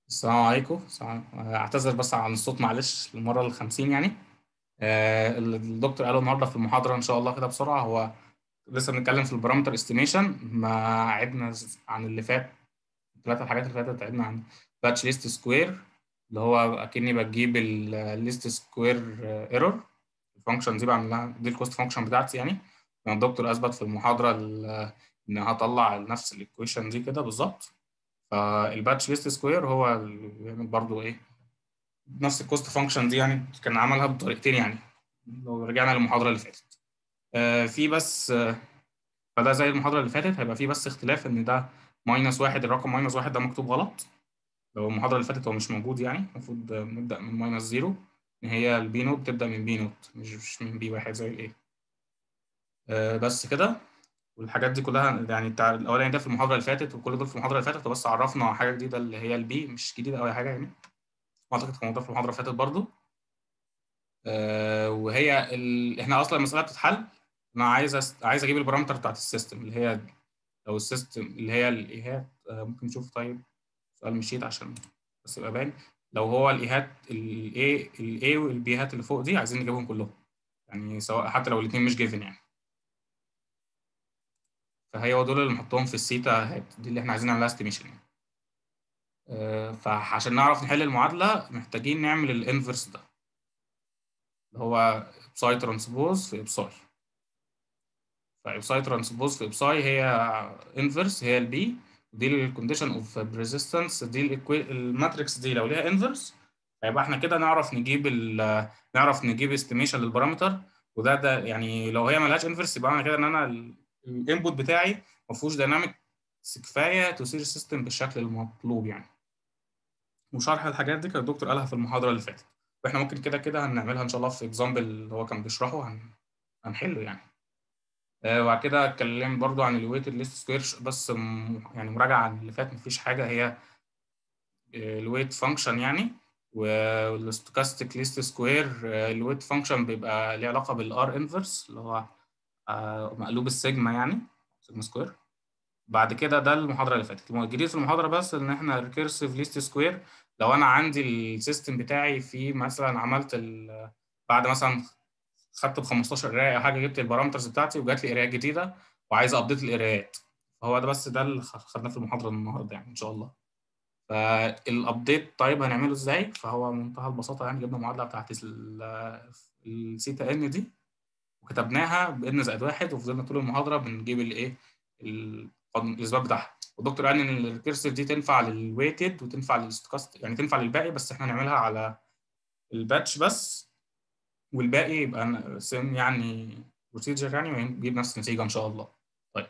السلام عليكم السلام- اعتذر بس عن الصوت معلش المرة الخمسين يعني آه، اللي الدكتور قاله النهاردة في المحاضرة إن شاء الله كده بسرعة هو لسه بنتكلم في البارامتر استيميشن ما عدنا عن اللي فات الثلاثة الحاجات اللي فاتت عدنا عن باتش ليست سكوير اللي هو أكني بجيب الليست سكوير ايرور الفانكشن دي بعمل لها دي الكوست فانكشن بتاعتي يعني يعني الدكتور أثبت في المحاضرة ال- إن هطلع نفس الإيكويشن دي كده بالظبط فالباتش ليست سكوير هو اللي بيعمل برضو ايه نفس الكوست فانكشن دي يعني كان عملها بطريقتين يعني لو رجعنا للمحاضره اللي فاتت آه في بس آه فده زي المحاضره اللي فاتت هيبقى في بس اختلاف ان ده ماينس واحد الرقم ماينس واحد ده مكتوب غلط لو المحاضره اللي فاتت هو مش موجود يعني المفروض آه، نبدا من ماينس زيرو ان هي البي نوت بتبدا من بي نوت مش مش من بي واحد زي الايه آه بس كده والحاجات دي كلها يعني بتاع الاولاني ده في المحاضره اللي فاتت وكل دول في المحاضره اللي فاتت بس عرفنا حاجه جديده اللي هي البي مش جديده قوي حاجه يعني اعتقد كان موضوع في المحاضره اللي فاتت برضو آه وهي ال... احنا اصلا المساله بتتحل انا عايز أس... عايز اجيب البارامتر بتاعت السيستم اللي هي لو السيستم اللي هي الايهات آه ممكن نشوف طيب سؤال مشيت عشان بس يبقى باين لو هو الايهات الاي الاي والبيهات اللي فوق دي عايزين نجيبهم كلهم يعني سواء حتى لو الاثنين مش جيفن يعني فهي هو دول اللي نحطهم في السيتا هات دي اللي احنا عايزين نعملها استيميشن يعني آه، فعشان نعرف نحل المعادلة محتاجين نعمل الانفرس ده اللي هو ابساي ترانسبوز في ابساي فابساي ترانسبوز في ابساي هي انفرس هي البي دي الكونديشن اوف بريزيستنس دي الإكوي- الماتريكس دي لو ليها انفرس هيبقى احنا كده نعرف نجيب ال نعرف نجيب استيميشن للبارامتر وده ده يعني لو هي ملهاش انفرس يبقى انا كده ان انا الانبوت بتاعي ما فيهوش دايناميك كفايه تثير السيستم بالشكل المطلوب يعني وشرح الحاجات دي كان الدكتور قالها في المحاضره اللي فاتت واحنا ممكن كده كده هنعملها ان شاء الله في اكزامبل اللي هو كان بيشرحه هن... هنحله يعني آه، وبعد كده اتكلم برضو عن الويتد ليست سكوير بس م... يعني مراجعه عن اللي فات مفيش حاجه هي الويت فانكشن يعني والستوكاستيك ليست سكوير الويت فانكشن بيبقى ليه علاقه بالار انفرس اللي هو آه، مقلوب السيجما يعني سيجما سكوير بعد كده ده المحاضره اللي فاتت الجديد في المحاضره بس ان احنا ريكيرسيف ليست سكوير لو انا عندي السيستم بتاعي في مثلا عملت ال... بعد مثلا خدت ب 15 قرايه او حاجه جبت البارامترز بتاعتي وجات لي قرايه جديده وعايز ابديت القرايات فهو ده بس ده اللي خ- خدناه في المحاضره النهارده يعني ان شاء الله فالابديت طيب هنعمله ازاي فهو منتهى البساطه يعني جبنا المعادله بتاعت ال- السيتا ان دي وكتبناها بان زائد واحد وفضلنا طول المحاضره بنجيب الايه ال- الاثبات بتاعها والدكتور قال ان الريكيرسيف دي تنفع للويتد وتنفع للستوكاست يعني تنفع للباقي بس احنا هنعملها على الباتش بس والباقي يبقى سيم يعني بروسيجر يعني ونجيب نفس النتيجه ان شاء الله طيب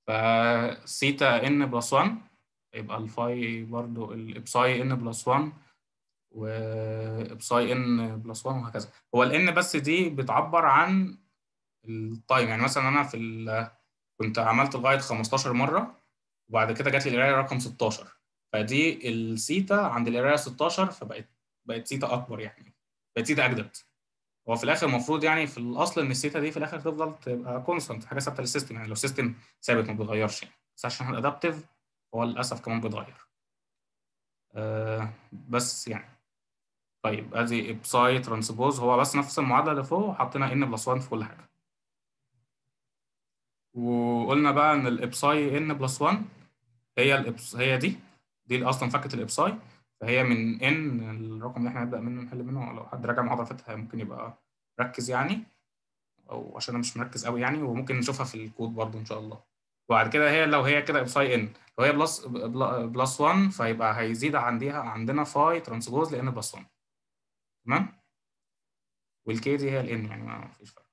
فسيتا ان بلس 1 يبقى الفاي برضو الابساي ان بلس 1 وابساي ان بلس 1 وهكذا هو الان بس دي بتعبر عن التايم يعني مثلا انا في ال... كنت عملت لغايه 15 مره وبعد كده جات لي القرايه رقم 16 فدي السيتا عند القرايه 16 فبقت بقت سيتا اكبر يعني بقت سيتا اجدد هو في الاخر المفروض يعني في الاصل ان السيتا دي في الاخر تفضل تبقى كونستنت حاجه ثابته للسيستم يعني لو السيستم ثابت ما بيتغيرش يعني بس عشان الادابتيف هو للاسف كمان بيتغير آه بس يعني طيب ادي ابساي ترانسبوز هو بس نفس المعادله اللي فوق حطينا ان بلس 1 في كل حاجه وقلنا بقى ان الابساي ان بلس 1 هي الابس هي دي دي اللي اصلا فكت الابساي فهي من ان الرقم اللي احنا هنبدا منه نحل منه لو حد راجع المحاضره اللي فاتت ممكن يبقى ركز يعني او عشان انا مش مركز قوي يعني وممكن نشوفها في الكود برضو ان شاء الله وبعد كده هي لو هي كده ابساي ان لو هي بلس بلس 1 فيبقى هيزيد عندها عندنا فاي ترانسبوز لان بلس 1 تمام والكي دي هي الان يعني ما فيش فرق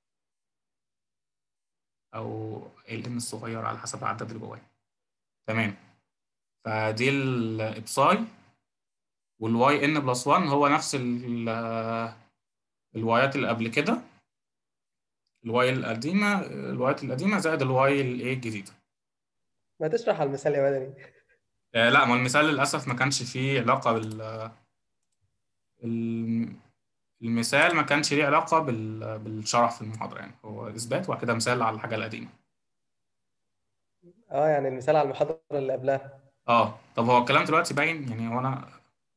او الان الصغير على حسب العدد اللي جواه تمام فدي الابساي والواي ان بلس 1 هو نفس ال- الوايات اللي قبل كده الواي القديمه الوايات القديمه زائد الواي الايه الجديده ما تشرح على المثال يا مدني آه لا ما المثال للاسف ما كانش فيه علاقه بال ال- المثال ما كانش ليه علاقه بال... بالشرح في المحاضره يعني هو اثبات وبعد كده مثال على الحاجه القديمه اه يعني المثال على المحاضرة اللي قبلها اه طب هو الكلام دلوقتي باين يعني هو انا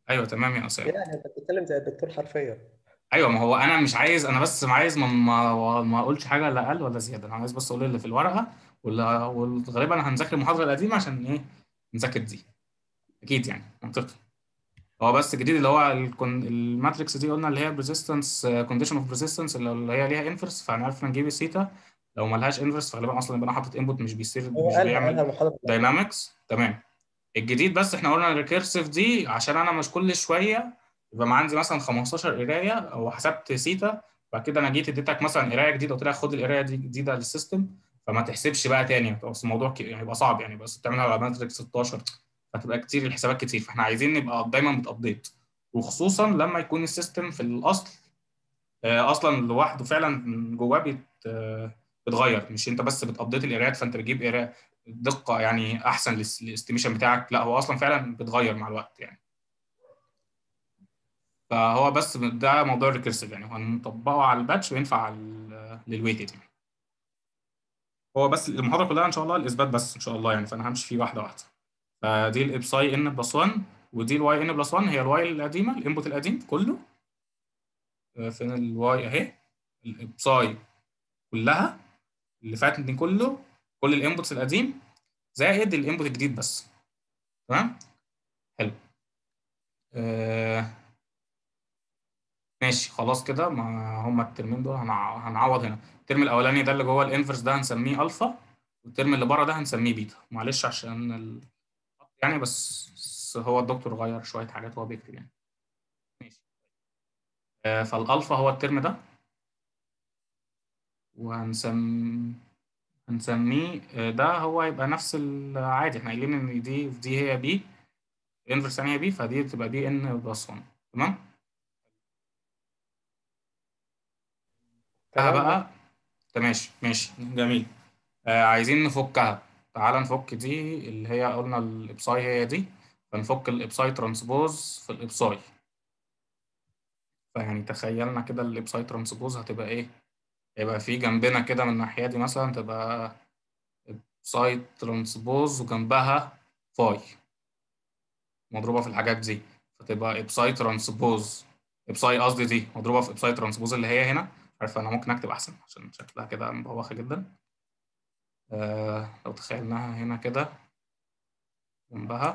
ايوه تمام يا اسامه يعني انت بتتكلم زي الدكتور حرفيا ايوه ما هو انا مش عايز انا بس عايز ما ما, ما اقولش حاجه لا اقل ولا زياده انا عايز بس اقول اللي في الورقه ولا وغالبا هنذاكر المحاضره القديمه عشان ايه نذاكر دي اكيد يعني منطقي هو بس الجديد اللي هو الكون... الماتريكس دي قلنا اللي هي بريزيستنس كونديشن اوف بريزيستنس اللي هي ليها انفرس فهنعرف نجيب الثيتا لو ما لهاش انفرس فغالبا اصلا يبقى انا حاطط انبوت مش بيصير هو مش قالها بيعمل قالها المحاضره بتاعتنا. داينامكس تمام الجديد بس احنا قلنا الريكيرسيف دي عشان انا مش كل شويه يبقى ما عندي مثلا 15 قرايه او حسبت سيتا بعد كده انا جيت اديتك مثلا قرايه جديده قلت لك خد القرايه دي جديده للسيستم فما تحسبش بقى تاني بس الموضوع ك- يعني يبقى صعب يعني بس بتعملها على ماتريكس 16 فتبقى كتير الحسابات كتير فاحنا عايزين نبقى دايما متابديت وخصوصا لما يكون السيستم في الاصل آه، اصلا لوحده فعلا جواه بيت آه، بتغير مش انت بس بتابديت القرايات فانت بتجيب قراءه دقه يعني احسن للاستيميشن بتاعك لا هو اصلا فعلا بتغير مع الوقت يعني فهو بس ده موضوع الريكيرسيف يعني هنطبقه على الباتش وينفع على للويتد يعني هو بس المحاضره كلها ان شاء الله الاثبات بس ان شاء الله يعني فانا همشي فيه واحده واحده فدي الابساي ان بلس 1 ودي الواي ان بلس 1 هي الواي القديمه الانبوت القديم كله آه، فين الواي اهي الابساي كلها اللي فات دي كله كل الانبوتس القديم زائد الانبوت الجديد بس تمام حلو آه ماشي خلاص كده ما هما الترمين دول هنع- هنعوض هنا الترم الاولاني ده اللي جوه الانفرس ده هنسميه الفا والترم اللي بره ده هنسميه بيتا معلش عشان ال... يعني بس بس هو الدكتور غير شويه حاجات وهو بيكتب يعني ماشي آه فالالفا هو الترم ده وهنسم هنسميه آه، ده هو يبقى نفس العادي احنا قايلين ان دي دي هي بي الانفرس يعني هي بي فدي بتبقى بي ان بلس 1 تمام ها تمام بقى ماشي ماشي جميل آه عايزين نفكها تعال نفك دي اللي هي قلنا الابساي هي دي فنفك الابساي ترانسبوز في الابساي فيعني تخيلنا كده الابساي ترانسبوز هتبقى ايه يبقى في جنبنا كده من الناحية دي مثلا تبقى ابساي ترانسبوز وجنبها فاي مضروبة في الحاجات دي فتبقى ابساي ترانسبوز ابساي قصدي دي مضروبة في ابساي ترانسبوز اللي هي هنا عارف انا ممكن اكتب احسن عشان شكلها كده مبوخة جدا آه لو تخيلناها هنا كده جنبها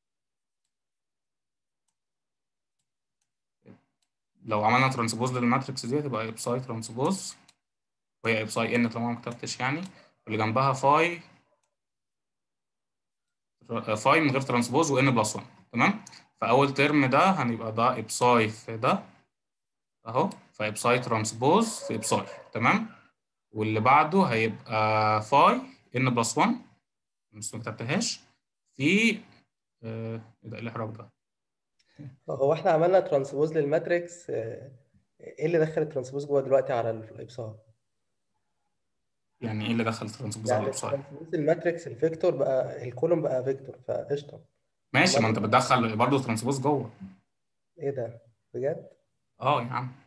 لو عملنا ترانسبوز للماتريكس دي هتبقى ابساي ترانسبوز وهي ابساي ان طالما ما كتبتش يعني واللي جنبها فاي فاي من غير ترانسبوز وان بلس 1 تمام فاول ترم ده هنبقى ده ابساي في ده اهو فابساي ترانسبوز في ابساي تمام واللي بعده هيبقى فاي ان بلس 1 بس ما كتبتهاش في آه، ايه ده إيه الاحراج ده هو احنا عملنا ترانسبوز للماتريكس آه، ايه اللي دخل الترانسبوز جوه دلوقتي على الابصار يعني ايه اللي دخل ترانسبوز على يعني الابساي ترانسبوز الماتريكس الفيكتور بقى الكولوم بقى فيكتور فقشطه ماشي ما انت أمال بتدخل برضه ترانسبوز جوه ايه ده بجد اه يا عم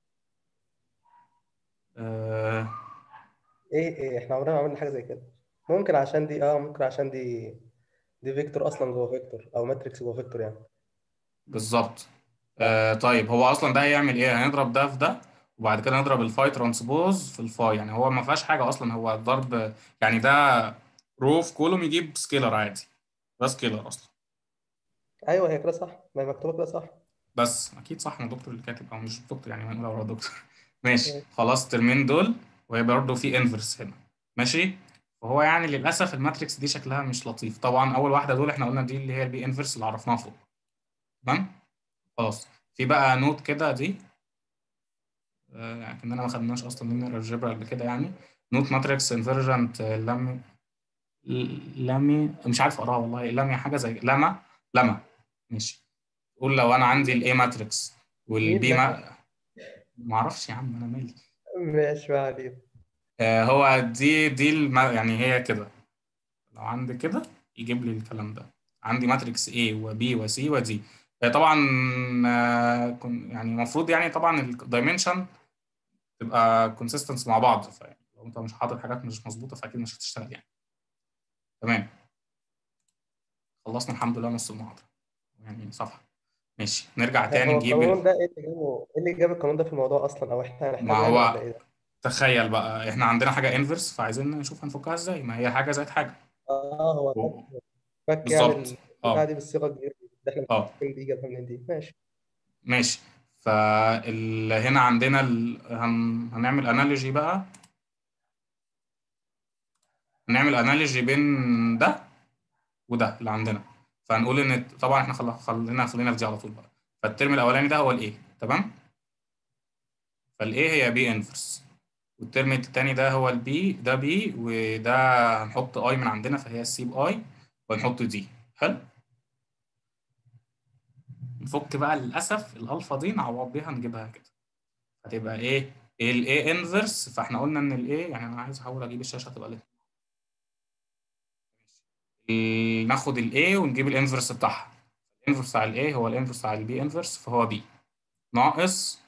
آه ايه ايه احنا عمرنا ما عملنا حاجه زي كده ممكن عشان دي اه ممكن عشان دي دي فيكتور اصلا جوه فيكتور او ماتريكس جوه فيكتور يعني بالظبط صح آه طيب هو اصلا ده هيعمل ايه هنضرب ده في ده وبعد كده نضرب الفاي ترانسبوز في الفاي يعني هو ما فيهاش حاجه اصلا هو ضرب يعني ده رو في كولوم يجيب سكيلر عادي ده سكيلر اصلا ايوه هي كده صح ما هي مكتوبه كده صح بس اكيد صح ما الدكتور اللي كاتب او مش دكتور يعني ما ورا دكتور ماشي ماشي. خلاص الترمين دول وهي برضه في انفرس هنا ماشي وهو يعني للاسف الماتريكس دي شكلها مش لطيف طبعا اول واحده دول احنا قلنا دي اللي هي البي انفرس اللي عرفناها فوق تمام خلاص في بقى نوت كده دي آه، يعني كأننا ما خدناش اصلا لينير الجبر قبل كده يعني نوت ماتريكس انفيرجنت لامي لامي مش عارف اقراها والله لامي حاجه زي لما لما ماشي قول لو انا عندي الاي ماتريكس والبي مين ما ما اعرفش يا عم انا مالي ماشي ما علينا آه، هو دي دي الم... يعني هي كده لو عندي كده يجيب لي الكلام ده عندي ماتريكس A و B و C و D هي طبعا آه، كن- يعني المفروض يعني طبعا الدايمنشن تبقى كونسيستنس مع بعض فلو انت مش حاطط حاجات مش مظبوطه فاكيد مش هتشتغل يعني تمام خلصنا الحمد لله نص المحاضره يعني صفحه ماشي نرجع تاني هو نجيب القانون ال... ده ايه اللي جابه ايه اللي جاب القانون ده في الموضوع اصلا او احنا ما هنحتاجه يعني ولا هو ايه ده؟ تخيل بقى احنا عندنا حاجه انفرس فعايزين نشوف هنفكها ازاي ما هي حاجه زائد حاجه اه هو و- فك فك يعني بالظبط البتاعه اه دي بالصيغه الجديده اللي احنا اه متفقين دي جابها منين دي ماشي ماشي فال... هنا عندنا ال... هن... هنعمل انالوجي بقى هنعمل انالوجي بين ده وده اللي عندنا فهنقول ان طبعا احنا خل... خلينا خلينا في دي على طول بقى فالترم الاولاني ده هو الايه تمام فالايه هي بي انفرس والترم التاني ده هو البي ده بي وده هنحط اي من عندنا فهي السي باي ونحط دي حلو نفك بقى للاسف الالفا دي نعوض بيها نجيبها كده هتبقى ايه الاي انفرس فاحنا قلنا ان الايه يعني انا عايز احاول اجيب الشاشه تبقى ليه ال- ناخد الاي ونجيب الانفرس بتاعها الانفرس بتاع الاي هو الانفرس بتاع البي انفرس فهو بي ناقص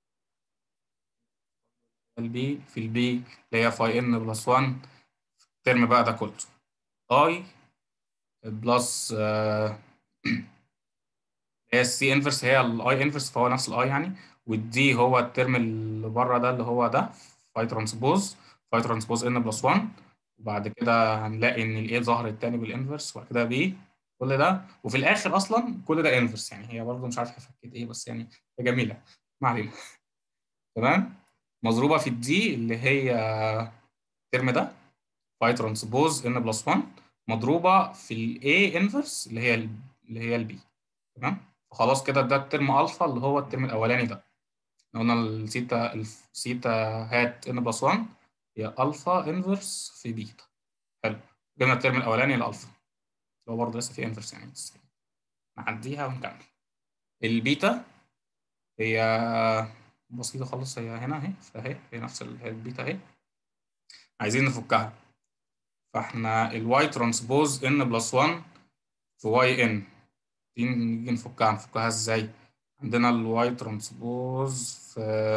البي في البي اللي هي فاي ان بلس 1 الترم بقى ده كله اي بلس آه، هي السي انفرس هي الاي انفرس فهو نفس الاي يعني والدي هو الترم اللي بره ده اللي هو ده فاي ترانسبوز فاي ترانسبوز ان بلس 1 وبعد كده هنلاقي ان الاي ظهر التاني بالانفرس وبعد كده بي كل ده وفي الاخر اصلا كل ده انفرس يعني هي برضه مش عارف هي فكت ايه بس يعني هي جميله ما علينا تمام مضروبه في الدي اللي هي الترم ده فاي ترانسبوز ان بلس 1 مضروبه في الاي انفرس اللي هي ال- اللي هي البي تمام فخلاص كده ده الترم الفا اللي هو الترم الاولاني ده إحنا قلنا الثيتا الثيتا هات ان بلس 1 هي الفا انفرس في بيتا حلو جبنا الترم الاولاني الالفا اللي هو برضه لسه في انفرس يعني بس نعديها ونكمل البيتا هي بسيطة خالص هي هنا اهي فاهي هي نفس ال- هي البيتا اهي عايزين نفكها فاحنا الواي ترانسبوز ان بلس 1 في واي ان دي نيجي نفكها نفكها ازاي عندنا الواي ترانسبوز في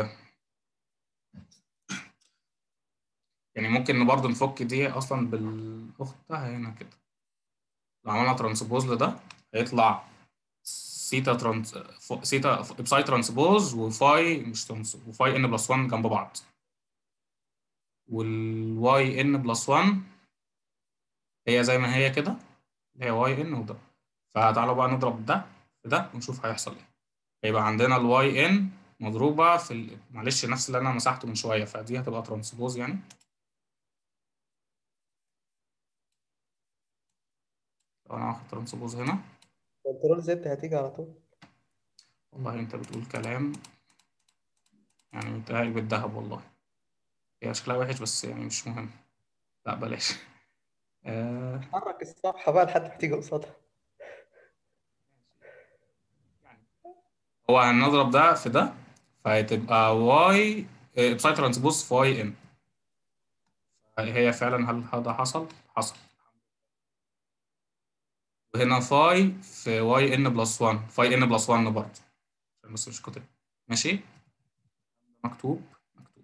يعني ممكن برضه نفك دي اصلا بالاختها هنا كده لو عملنا ترانسبوز لده هيطلع سيتا ترانس ف- سيتا بساي ترانسبوز وفاي مش ترانس وفاي ان بلس 1 جنب بعض والواي ان بلس 1 هي زي ما هي كده اللي هي واي ان وده فتعالوا بقى نضرب ده في ده ونشوف هيحصل ايه هيبقى عندنا الواي ان مضروبة في ال... معلش نفس اللي انا مسحته من شوية فدي هتبقى ترانسبوز يعني لو انا واخد ترانسبوز هنا كنترول زد هتيجي على طول والله انت بتقول كلام يعني متهيألي بالذهب والله هي شكلها وحش بس يعني مش مهم لا بلاش آه حرك الصفحه بقى لحد ما تيجي قصادها هو هنضرب ده في ده فهتبقى واي بساي ترانسبوز في واي ان هي فعلا هل هذا حصل؟ حصل وهنا فاي في واي ان بلس 1 فاي ان بلس 1 برضه عشان بس مش كتب ماشي مكتوب مكتوب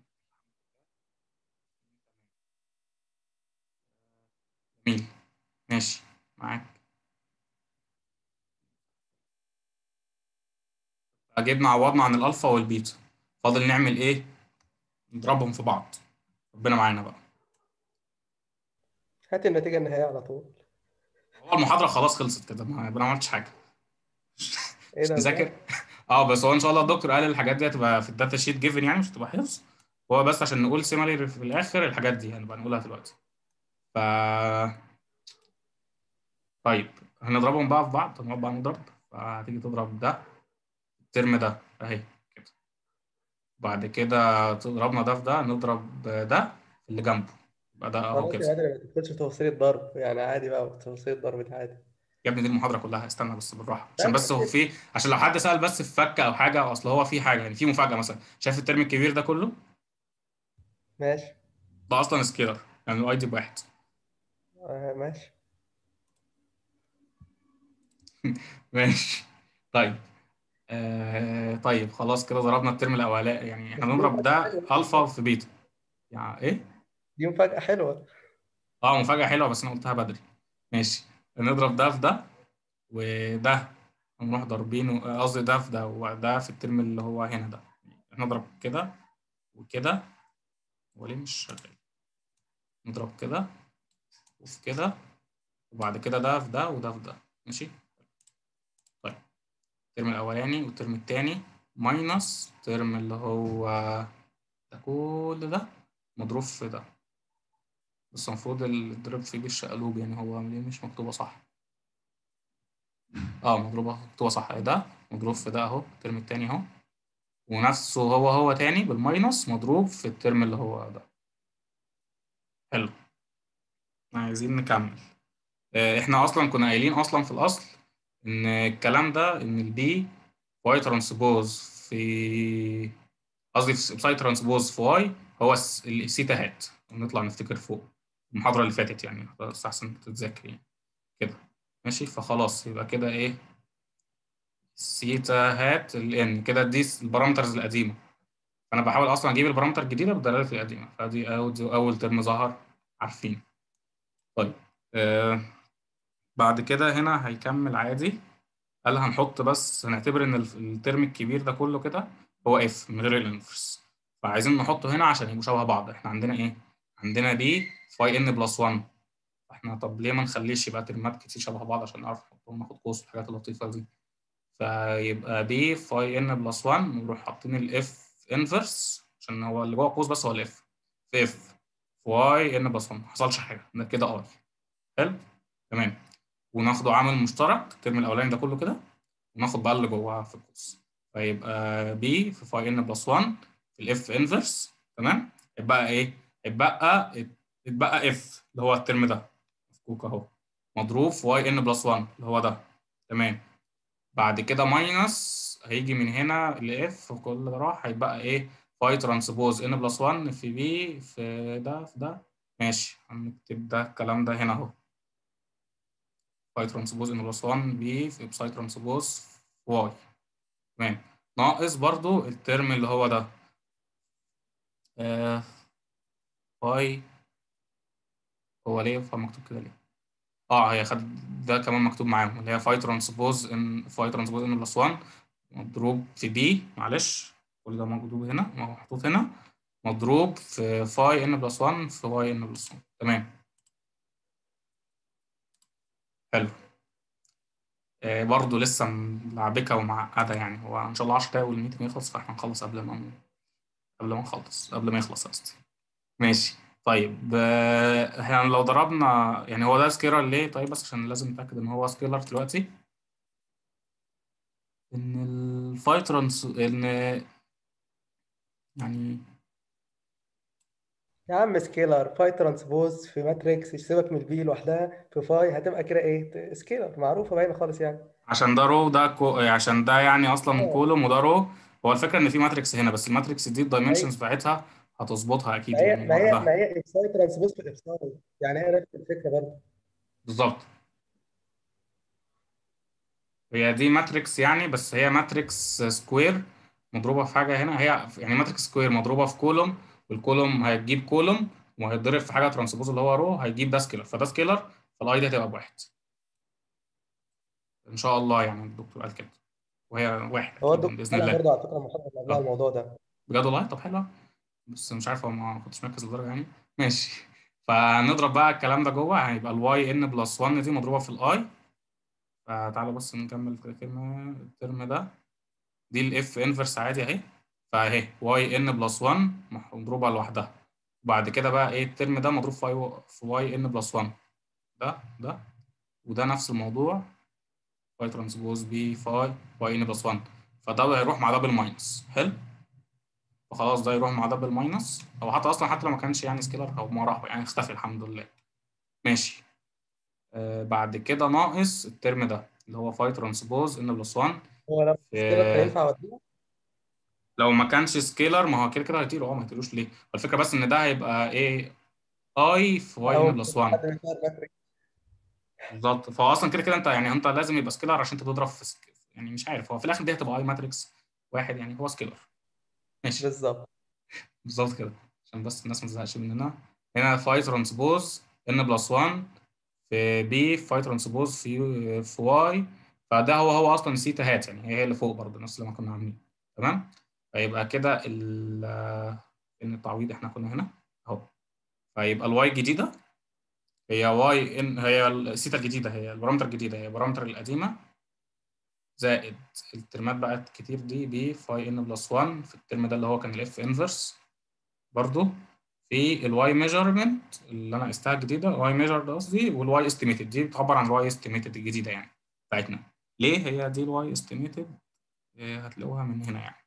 جميل ماشي معاك جبنا عوضنا عن الالفا والبيتا فاضل نعمل ايه نضربهم في بعض ربنا معانا بقى هات النتيجه النهائيه على طول هو المحاضره خلاص خلصت كده ما ما عملتش حاجه ايه مش ده نذاكر بجد؟ اه بس هو ان شاء الله الدكتور قال الحاجات دي هتبقى في الداتا شيت جيفن يعني مش هتبقى حفظ هو بس عشان نقول سيميلر في الاخر الحاجات دي هنبقى نقولها دلوقتي ف طيب هنضربهم بقى في بعض هنقعد بقى نضرب فهتيجي تضرب ده الترم ده اهي كده بعد كده تضربنا ده في ده نضرب ده في اللي جنبه يبقى ده اهو خلاص كده يا عادل ما تدخلش في تفاصيل الضرب يعني عادي بقى تفاصيل الضرب دي عادي يا ابني دي المحاضرة كلها استنى بس بالراحة لا عشان بس هو ماشي في عشان لو حد سأل بس في فكة أو حاجة أو أصل هو في حاجة يعني في مفاجأة مثلا شايف الترم الكبير ده كله ماشي ده أصلا سكيلر يعني الاي دي بواحد آه ماشي ماشي طيب آه طيب خلاص كده ضربنا الترم الأولاني يعني احنا بس دي بنضرب مفاجأة ده حلوة ألفا في بيتا يعني إيه؟ دي مفاجأة حلوة اه مفاجأة حلوة بس أنا قلتها بدري ماشي نضرب ده في ده وده نروح ضاربينه قصدي ده في ده وده في الترم اللي هو هنا ده نضرب كده وكده هو ليه مش شغال نضرب كده وفي كده وبعد كده ده في ده وده في ده ماشي طيب الترم الأولاني والترم التاني ماينس الترم اللي هو ده كل ده مضروب في ده بس المفروض الضرب فيه بالشقلوب يعني هو ليه مش مكتوبة صح اه مضروبة مكتوبة صح ده مضروب في ده اهو الترم التاني اهو ونفسه هو هو تاني بالماينس مضروب في الترم اللي هو ده حلو عايزين نكمل آه، احنا اصلا كنا قايلين اصلا في الاصل ان الكلام ده ان البي واي ترانسبوز في قصدي في بساي ترانسبوز في واي هو الس- السيتا هات نطلع نفتكر فوق المحاضرة اللي فاتت يعني بس احسن تتذاكر يعني كده ماشي فخلاص يبقى كده ايه سيتا هات الان كده دي البارامترز القديمة فانا بحاول اصلا اجيب البارامتر الجديدة بالدلالات القديمة فدي اول اول ترم ظهر عارفين طيب آه بعد كده هنا هيكمل عادي قال هنحط بس هنعتبر ان الف- الترم الكبير ده كله كده هو اف من غير الانفرس فعايزين نحطه هنا عشان يبقوا شبه بعض احنا عندنا ايه عندنا بي فاي ان بلس 1 احنا طب ليه ما نخليش يبقى ترمات كتير شبه بعض عشان نعرف نحطهم ناخد قوس والحاجات اللطيفه دي فيبقى بي فاي ان بلس 1 ونروح حاطين الاف انفرس عشان هو اللي جوه القوس بس هو الاف في اف واي ان بلس 1 ما حصلش حاجه ده كده اي حلو تمام وناخده عامل مشترك الترم الاولاني ده كله كده وناخد بقى اللي جواها في القوس فيبقى بي في فاي ان بلس 1 في الاف انفرس تمام يبقى ايه يبقى يتبقى اف اللي هو الترم ده مفكوك اهو مضروب في واي ان بلس 1 اللي هو ده تمام بعد كده ماينس هيجي من هنا لاف وكل ده راح هيبقى ايه فاي ترانسبوز ان بلس 1 في بي في ده في ده ماشي هنكتب ده الكلام ده هنا اهو باي ترانسبوز ان بلس 1 بي في باي ترانسبوز واي تمام ناقص برضو الترم اللي هو ده آه باي هو ليه فمكتوب كده ليه اه هي خد ده كمان مكتوب معاهم اللي هي فاي ترانسبوز ان فاي ترانسبوز ان بلس 1 مضروب في بي معلش كل ده موجود هنا ما هو محطوط هنا مضروب في فاي ان بلس 1 في واي ان بلس 1 تمام حلو آه، برضه لسه ملعبكة ومعقدة يعني هو إن شاء الله 10 دقايق والميتنج يخلص فإحنا نخلص قبل ما قبل ما نخلص قبل ما يخلص قصدي ماشي طيب آه، احنا لو ضربنا يعني هو ده سكيلر ليه طيب بس عشان لازم نتأكد إن هو سكيلر دلوقتي إن الفاي ترانس إن يعني يا عم سكيلر فاي ترانسبوز في ماتريكس سيبك من البي لوحدها في فاي هتبقى كده ايه سكيلر معروفه باينه خالص يعني عشان ده رو ده كو عشان ده يعني أصلا اه كولوم وده رو هو الفكرة إن في ماتريكس هنا بس الماتريكس دي ما هي الدايمنشنز بتاعتها هتظبطها أكيد ما هي يعني ما هي ما لوحدها هي ابساي ترانسبوز في ابساي يعني هي نفس الفكره برضه بالظبط هي دي ماتريكس يعني بس هي ماتريكس سكوير مضروبة في حاجة هنا هي يعني ماتريكس سكوير مضروبة في كولوم والكولوم هتجيب كولوم وهيتضرب في حاجة ترانسبوز اللي هو رو هيجيب ده سكيلر فده سكيلر فالاي دي هتبقى بواحد إن شاء الله يعني الدكتور قال كده وهي واحد هو أكيد الدكتور بإذن قالها الله برضه على فكره المحاضره اللي قبلها اه الموضوع ده بجد والله طب حلو بس مش عارف هو ما كنتش مركز للدرجة يعني ماشي فنضرب بقى الكلام ده جوه هيبقى الواي ان بلس 1 دي مضروبة في الاي فتعالوا بس نكمل الكلمة الترم ده دي الاف انفرس عادي اهي فاهي واي ان بلس 1 مضروبه لوحدها بعد كده بقى ايه الترم ده مضروب في واي في واي ان بلس 1 ده ده وده نفس الموضوع واي ترانسبوز بي فاي واي ان بلس 1 فده هيروح مع ده بالماينس حلو فخلاص ده يروح مع ده بالماينس او حتى اصلا حتى لو ما كانش يعني سكيلر او ما راح يعني اختفى الحمد لله ماشي آه بعد كده ناقص الترم ده اللي هو فاي ترانسبوز ان بلس 1 هو لو سكيلر كان في ينفع اوديه لو ما كانش سكيلر ما هو كده كده هيطير اه ما هيطيروش ليه الفكره بس ان ده هيبقى ايه اي في واي او ان بلس 1 حد من بتوع الماتريكس بالظبط فهو اصلا كده كده انت يعني انت لازم يبقى سكيلر عشان انت تضرب في سك... يعني مش عارف هو في الاخر دي هتبقى اي ماتريكس واحد يعني هو سكيلر ماشي بالظبط بالظبط كده عشان بس الناس ما تزهقش مننا هنا فاي ترانسبوز ان بلس 1 في بي فاي ترانسبوز في في واي فده هو هو اصلا السيتا هات يعني هي هي اللي فوق برضه نفس اللي ما كنا عاملين تمام فيبقى كده ال ان التعويض احنا كنا هنا اهو فيبقى الواي الجديده هي واي ان هي السيتا الجديده هي البارامتر الجديده هي البارامتر القديمه زائد الترمات بقى الكتير دي ب فاي ان بلس 1 في الترم ده اللي هو كان الاف انفرس برضو في الواي ميجرمنت اللي انا قستها الجديده واي ميجرد قصدي والواي استيميتد دي بتعبر عن الواي استيميتد الجديده يعني بتاعتنا ليه هي دي الواي استيميتد هتلاقوها من هنا يعني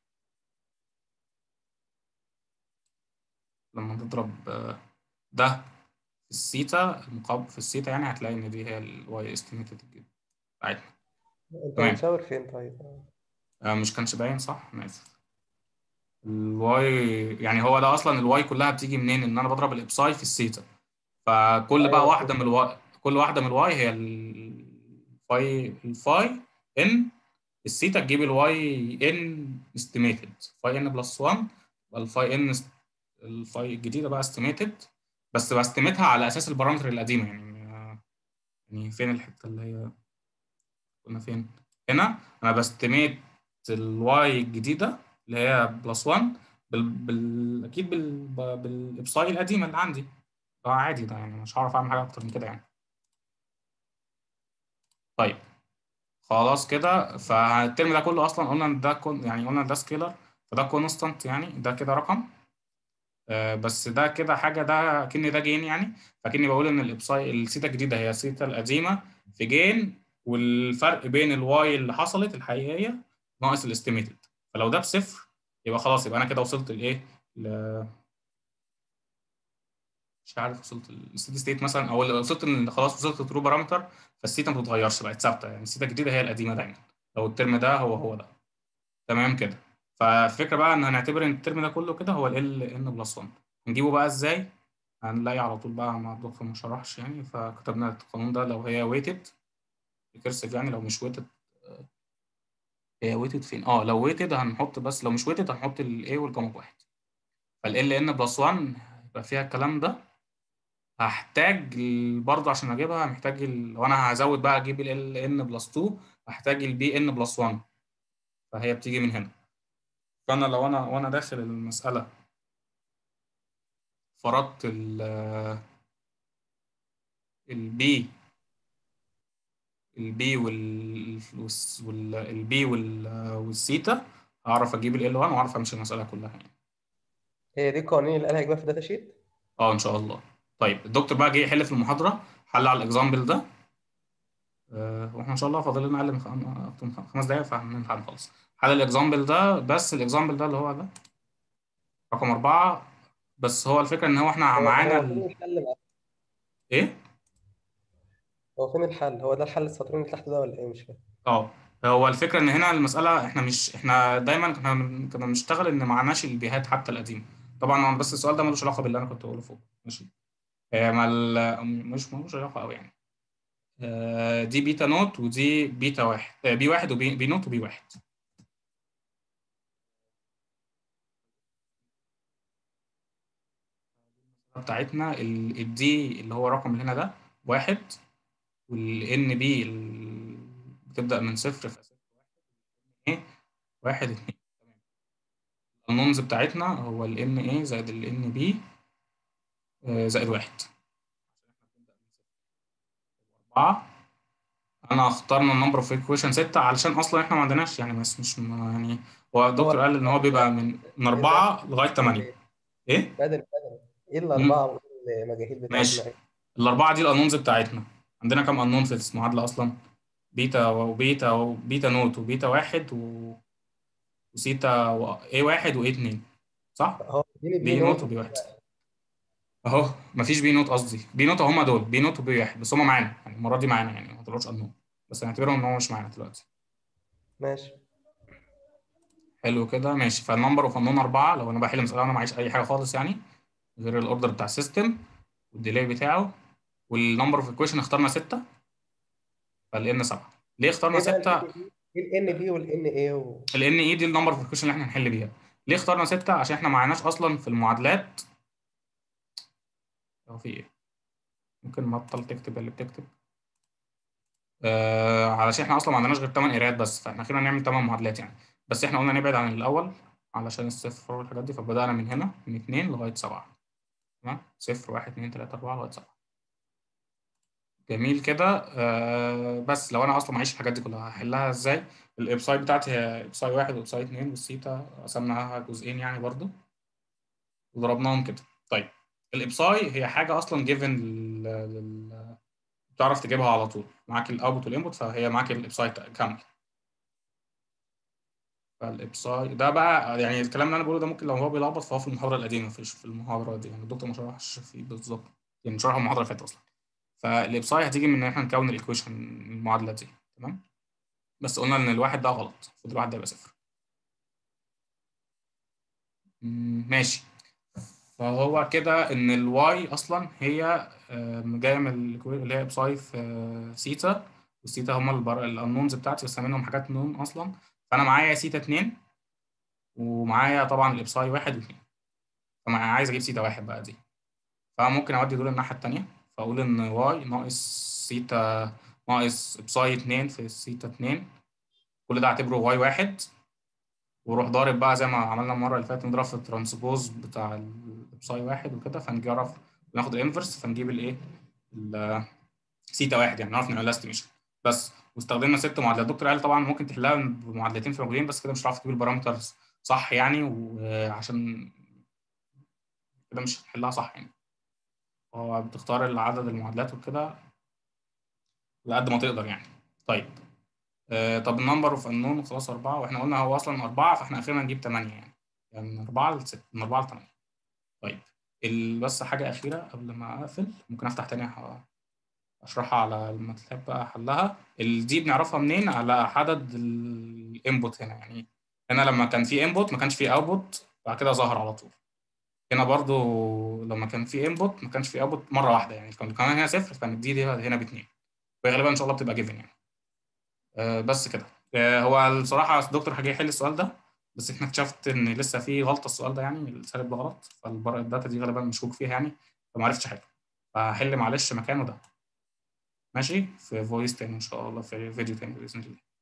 لما تضرب ده في السيتا المقابل في السيتا يعني هتلاقي ان دي هي الواي استيميتد بتاعتنا انت تمام. بتشاور فين طيب آه، مش كانش باين صح انا اسف الواي يعني هو ده اصلا الواي كلها بتيجي منين ان انا بضرب الابساي في السيتا فكل بقى أيوة، واحده من الواي كل واحده من الواي هي الفاي الفاي ان السيتا تجيب الواي ان استيميتد فاي ان بلس 1 الفاي ان الفاي الجديده بقى استيميتد بس بستيمتها على اساس البارامتر القديمه يعني يعني فين الحته اللي هي كنا فين هنا انا بستيميت الواي الجديده اللي هي بلس 1 بال... بال... اكيد بال... بالابصاي القديمه اللي عندي ده عادي ده يعني مش هعرف اعمل حاجه اكتر من كده يعني طيب خلاص كده فالترم ده كله اصلا قلنا ان ده كون يعني قلنا ده سكيلر فده كونستانت يعني ده كده رقم آه بس ده كده حاجه ده كني ده جين يعني فكني بقول ان الابساي السيتا الجديده هي السيتا القديمه في جين والفرق بين الواي اللي حصلت الحقيقيه ناقص الاستيميتد فلو ده بصفر يبقى خلاص يبقى انا كده وصلت لايه ل... مش عارف وصلت الستيدي ستيت مثلا او وصلت ان خلاص وصلت لترو بارامتر فالسيتا ما بتتغيرش بقت ثابته يعني السيتا الجديده هي القديمه دايما لو الترم ده هو هو ده تمام كده فالفكره بقى ان هنعتبر ان الترم ده كله كده هو ال ان بلس 1 هنجيبه بقى ازاي هنلاقي على طول بقى مع الدكتور ما شرحش يعني فكتبنا القانون ده لو هي ويتد ريكيرسيف يعني لو مش ويتد هي ويتد فين اه لو ويتد هنحط بس لو مش ويتد هنحط الاي والجاما بواحد فال ان بلس 1 يبقى فيها الكلام ده هحتاج برضه عشان اجيبها محتاج ال... لو انا هزود بقى اجيب ال ان بلس 2 هحتاج البي ان بلس 1 فهي بتيجي من هنا فانا لو انا وانا داخل المساله فرضت ال البي البي وال والبي والسيتا هعرف اجيب ال 1 واعرف امشي المساله كلها يعني هي دي القوانين اللي قالها يجيبها في الداتا شيت اه ان شاء الله طيب الدكتور بقى جه يحل في المحاضره حل على الاكزامبل ده أه واحنا ان شاء الله فاضل لنا اقل من خم- خمس دقايق فهنلحق نخلص حل الاكزامبل ده بس الاكزامبل ده اللي هو ده رقم أربعة بس هو الفكرة إن هو إحنا هو معانا هو فين ال... الحل بقى؟ إيه؟ هو فين الحل؟ هو ده الحل السطرين اللي تحت ده ولا ايه مش فاهم اه هو الفكرة إن هنا المسألة إحنا مش إحنا دايما كنا بن- كنا بنشتغل إن معناش البيهات حتى القديمة طبعا هو بس السؤال ده ملوش علاقة باللي أنا كنت بقوله فوق ماشي هي ما ال... مش ملوش علاقة أوي يعني آه، دي بيتا نوت ودي بيتا واحد آه، بي واحد وبي بي نوت وبي واحد بتاعتنا ال- الدي اللي هو رقم اللي هنا ده واحد والان بي ال- بتبدأ من صفر في أساس ايه واحد اتنين تمام النونز بتاعتنا هو ال ان ايه زائد ال ان بي زائد واحد أربعة أنا اخترنا النمبر اوف ايكويشن ستة علشان أصلا إحنا ما عندناش يعني بس مش ما يعني هو الدكتور قال إن هو بيبقى من من أربعة لغاية تمانية إيه؟ بدل بدل ايه مم. الاربعه وايه المجاهيل ماشي بتاعتنا الأربعة دي الأنونز بتاعتنا عندنا كام أنون في المعادلة أصلا؟ بيتا وبيتا وبيتا نوت وبيتا واحد و... وسيتا و... ايه واحد وايه اتنين صح؟ هو اديني بي نوت وبي واحد اهو مفيش بي نوت قصدي بي نوت هما دول بي نوت وبي واحد بس هما معانا يعني المرة دي معانا يعني ما طلعوش أنون بس هنعتبرهم إن هو مش معانا دلوقتي ماشي حلو كده ماشي فالنمبر اوف أنون أربعة لو أنا بحل مسألة أنا معيش أي حاجة خالص يعني غير الأوردر بتاع السيستم والديلي بتاعه والنمبر اوف ايكويشن اخترنا ستة فالإن سبعة ليه اخترنا ايه بقى ستة؟ ايه الان بي والان ايه و... ال ان اي دي النمبر اوف ايكويشن اللي احنا هنحل بيها ليه اخترنا ستة عشان احنا ما معناش اصلا في المعادلات هو في ايه ممكن نبطل تكتب اللي بتكتب آه علشان احنا اصلا ما عندناش غير 8 قرايات بس فاحنا اخيرا هنعمل 8 معادلات يعني بس احنا قلنا نبعد عن الاول علشان الصفر والحاجات دي فبدأنا من هنا من 2 لغاية 7 تمام صفر واحد اتنين تلاتة أربعة لغاية سبعة جميل كده آه بس لو أنا أصلا معيش الحاجات دي كلها هحلها إزاي؟ الإبساي بتاعتي هي إبساي واحد وإبساي اتنين والثيتا قسمناها جزئين يعني برضو وضربناهم كده طيب الإبساي هي حاجة أصلا جيفن لل بتعرف تجيبها على طول معاك الأوتبوت والإنبوت فهي معاك الإبساي كامل فالإبساي ده بقى يعني الكلام اللي أنا بقوله ده ممكن لو هو بيلخبط فهو في المحاضرة القديمة مفيش في المحاضرة دي يعني الدكتور ما شرحش فيه بالظبط يعني شرحه المحاضرة اللي فاتت أصلا فالإبساي هتيجي من إن إحنا نكون الإيكويشن المعادلة دي تمام بس قلنا إن الواحد ده غلط المفروض الواحد ده يبقى صفر مم، ماشي فهو كده إن الواي أصلا هي آم، جاية من الإيكوي- اللي هي إبساي في سيتا والسيتا هما البر... الأنونز بتاعتي بس منهم حاجات نون أصلا فأنا معايا سيتا اتنين ومعايا طبعا الإبساي واحد واتنين فأنا عايز أجيب سيتا واحد بقى دي فممكن أودي دول الناحية التانية فأقول إن واي ناقص سيتا ناقص إبساي اتنين في سيتا اتنين كل ده اعتبره واي واحد وروح ضارب بقى زي ما عملنا المرة اللي فاتت نضرب في الترانسبوز بتاع الإبساي واحد وكده فنعرف ناخد الانفرس فنجيب الإيه ال- سيتا واحد يعني نعرف نعملها استيميشن بس واستخدمنا ست معادلات الدكتور قال طبعا ممكن تحلها بمعادلتين في موجودين بس كده مش هتعرف تجيب البارامترز صح يعني وعشان كده مش هتحلها صح يعني هو بتختار عدد المعادلات وكده على قد ما تقدر يعني طيب آه طب النمبر اوف انون خلاص أربعة واحنا قلنا هو أصلا أربعة فاحنا أخيرا نجيب تمانية يعني يعني من أربعة لست من أربعة لتمانية طيب ال- بس حاجة أخيرة قبل ما أقفل ممكن أفتح تاني ه- أشرحها على الماتلاب بقى حلها ال- دي بنعرفها منين على عدد الانبوت هنا يعني هنا لما كان في انبوت ما كانش في اوتبوت بعد كده ظهر على طول هنا برضو لما كان في انبوت ما كانش في اوتبوت مرة واحدة يعني كان كمان هنا صفر فكانت دي دي هنا باتنين وغالبا إن شاء الله بتبقى جيفن يعني آه، بس كده آه، هو الصراحة الدكتور هيجي يحل السؤال ده بس احنا اكتشفت ان لسه في غلطة السؤال ده يعني السالب ده غلط فالداتا دي غالبا مشكوك فيها يعني فما عرفتش احله فهحل معلش مكانه ده ماشي في فويس تاني ان شاء الله في فيديو تاني باذن الله